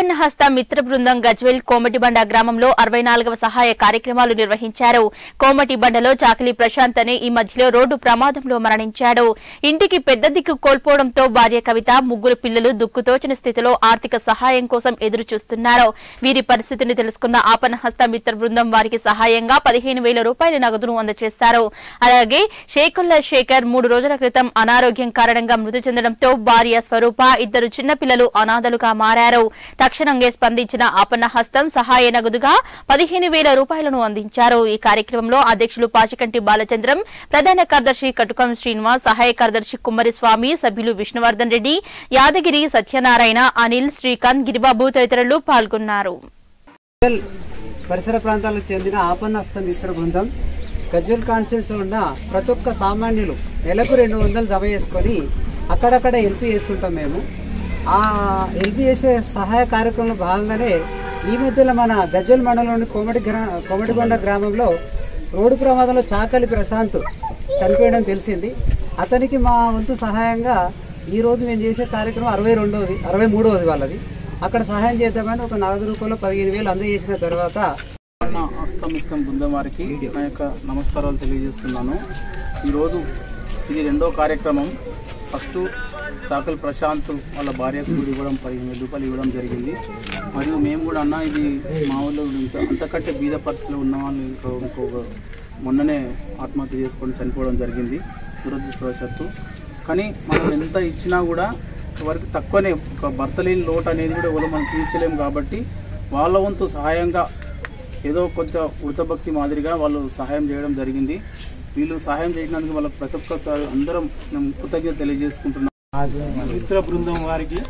ఆపన్న హస్త మిత్ర బృందం గజ్వేల్ కోమటిబండ గ్రామంలో అరవై నాలుగవ సహాయ కార్యక్రమాలు నిర్వహించారు కోమటిబండలో చాకలి ప్రశాంత్ అనే ఈ మధ్యలో రోడ్డు ప్రమాదంలో మరణించాడు ఇంటికి పెద్ద దిక్కు కోల్పోవడంతో భార్య కవిత ముగ్గురు పిల్లలు దుక్కుతోచిన స్థితిలో ఆర్థిక సహాయం కోసం ఎదురు చూస్తున్నారు వీరి పరిస్థితిని తెలుసుకున్న ఆపన్న హస్త మిత్ర బృందం వారికి సహాయంగా పదిహేను వేల రూపాయల నగదును అందజేశారు అలాగే షేకుల్లా శేఖర్ మూడు రోజుల క్రితం అనారోగ్యం కారణంగా మృతి చెందడంతో భార్య స్వరూప ఇద్దరు చిన్నపిల్లలు అనాథలుగా మారారు తక్షణంగా స్పందించిన ఆపన్న హస్తం సహాయ నగదుగా పదిహేను వేల రూపాయలను అందించారు ఈ కార్యక్రమంలో అధ్యక్షులు పాచికంటి బాలచంద్రం ప్రధాన కార్యదర్శి కటుకం శ్రీనివాస్ సహాయ కార్యదర్శి కుమ్మరి స్వామి సభ్యులు విష్ణువర్ధన్ రెడ్డి యాదగిరి సత్యనారాయణ అనిల్ శ్రీకాంత్ గిరిబాబు తదితరులు పాల్గొన్నారు గజ్వేల్ పరిసర ప్రాంతాలకు చెందిన ఆపన్నస్త మిత్ర బృందం గజ్వేల్ కాన్స్టిట్యూన్సీలో ఉన్న ప్రతి ఒక్క సామాన్యులు నెలకు రెండు వందలు జమ చేసుకొని అక్కడక్కడ హెల్ప్ చేస్తుంటాం మేము ఆ హెల్ప్ చేసే సహాయ కార్యక్రమంలో భాగంగానే ఈ మధ్యలో మన గజ్వేల్ మండలంలోని కోమటి గ్రా కోమటికొండ గ్రామంలో రోడ్డు ప్రమాదంలో చాకలి ప్రశాంత్ చనిపోయడం తెలిసింది అతనికి మా వంతు సహాయంగా ఈ రోజు మేము చేసే కార్యక్రమం అరవై రెండవది అరవై మూడవది వాళ్ళది అక్కడ సహాయం చేద్దామని ఒక నగదు రూపాయలు పదిహేను వేలు అందజేసిన తర్వాత నా అస్తమిస్తం బృందం వారికి నా యొక్క నమస్కారాలు తెలియజేస్తున్నాను ఈరోజు ఇది రెండో కార్యక్రమం ఫస్ట్ చాకల్ ప్రశాంత్ వాళ్ళ భార్యకు కూడా ఇవ్వడం పదిహేను వేల రూపాయలు ఇవ్వడం జరిగింది మరియు మేము కూడా అన్న ఇది మా ఊళ్ళో ఇంకా అంతకంటే బీద పరిస్థితిలో ఉన్న వాళ్ళు ఇంకో ఇంకొక మొన్ననే ఆత్మహత్య చేసుకొని చనిపోవడం జరిగింది దురదృష్టవశాత్తు కానీ మనం ఎంత ఇచ్చినా కూడా వరకు తక్కువనే ఒక భర్త లేని లోటు అనేది కూడా ఎవరు మనం తీర్చలేము కాబట్టి వాళ్ళ వంతు సహాయంగా ఏదో కొంచెం వృతభక్తి మాదిరిగా వాళ్ళు సహాయం చేయడం జరిగింది వీళ్ళు సహాయం చేసినందుకు వాళ్ళకి ప్రతి ఒక్కసారి అందరం మేము కృతజ్ఞత తెలియజేసుకుంటున్నాం మిత్ర బృందం వారికి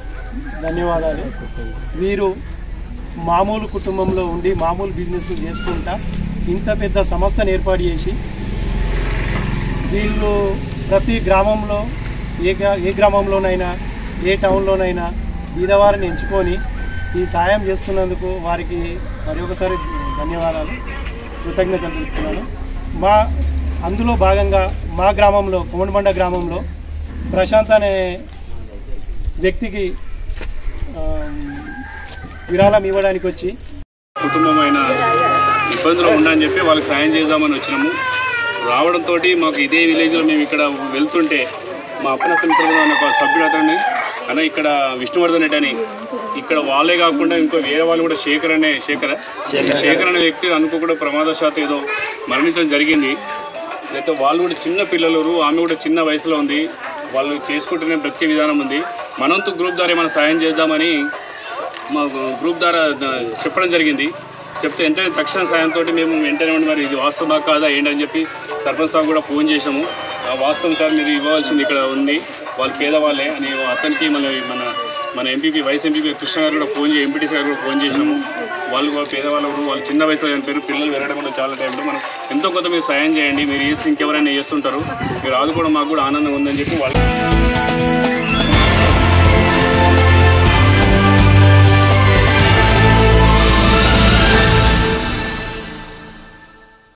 ధన్యవాదాలు వీరు మామూలు కుటుంబంలో ఉండి మామూలు బిజినెస్ చేసుకుంటా ఇంత పెద్ద సంస్థను ఏర్పాటు చేసి వీళ్ళు ప్రతి గ్రామంలో ఏ గ్రా ఏ గ్రామంలోనైనా ఏ టౌన్లోనైనా బీదవారిని ఎంచుకొని ఈ సాయం చేస్తున్నందుకు వారికి మరి ఒకసారి ధన్యవాదాలు కృతజ్ఞతలు తెలుపుతున్నాను మా అందులో భాగంగా మా గ్రామంలో కోమడిబండ గ్రామంలో ప్రశాంత్ అనే వ్యక్తికి ఆ, విరాళం ఇవ్వడానికి వచ్చి కుటుంబమైన ఇబ్బందులు ఉండని చెప్పి వాళ్ళకి సాయం చేద్దామని వచ్చినాము రావడంతో మాకు ఇదే విలేజ్లో మేము ఇక్కడ వెళ్తుంటే మా అప్పన మిత్రులు అనే ఒక సభ్యుడు అతన్ని అన్న ఇక్కడ విష్ణువర్ధన్ రెడ్డి అని ఇక్కడ వాళ్ళే కాకుండా ఇంకో వేరే వాళ్ళు కూడా శేఖర్ అనే శేఖర్ శేఖర్ అనే వ్యక్తి అనుకోకుండా ప్రమాదశాత్తు ఏదో మరణించడం జరిగింది అయితే వాళ్ళు కూడా చిన్న పిల్లలు ఆమె కూడా చిన్న వయసులో ఉంది వాళ్ళు చేసుకుంటూనే బ్రతికే విధానం ఉంది మనంతు గ్రూప్ ద్వారా ఏమైనా సాయం చేద్దామని మా గ్రూప్ ద్వారా ద- చెప్పడం జరిగింది చెప్తే వెంటనే తక్షణ సాయంతో మేము వెంటనే ఉండి మరి ఇది వాస్తవమా కాదా ఏంటని చెప్పి సర్పంచ్ సార్ కూడా ఫోన్ చేసాము ఆ వాస్తవం సార్ మీరు ఇవ్వాల్సింది ఇక్కడ ఉంది వాళ్ళు పేదవాళ్ళే అని అతనికి మన మన మన ఎంపీపీ వైస్ ఎంపీపీ కృష్ణ గారు కూడా ఫోన్ చేసి ఎంపీటీ సార్ కూడా ఫోన్ చేసాము వాళ్ళు కూడా పేదవాళ్ళు కూడా వాళ్ళు చిన్న వయసులో చనిపోయారు పిల్లలు వెళ్ళడం కూడా చాలా టైంలో మనం ఎంతో కొంత మీరు సాయం చేయండి మీరు చేస్తే ఇంకెవరైనా చేస్తుంటారు మీరు ఆదుకోవడం మాకు కూడా ఆనందంగా ఉందని చెప్పి వాళ్ళు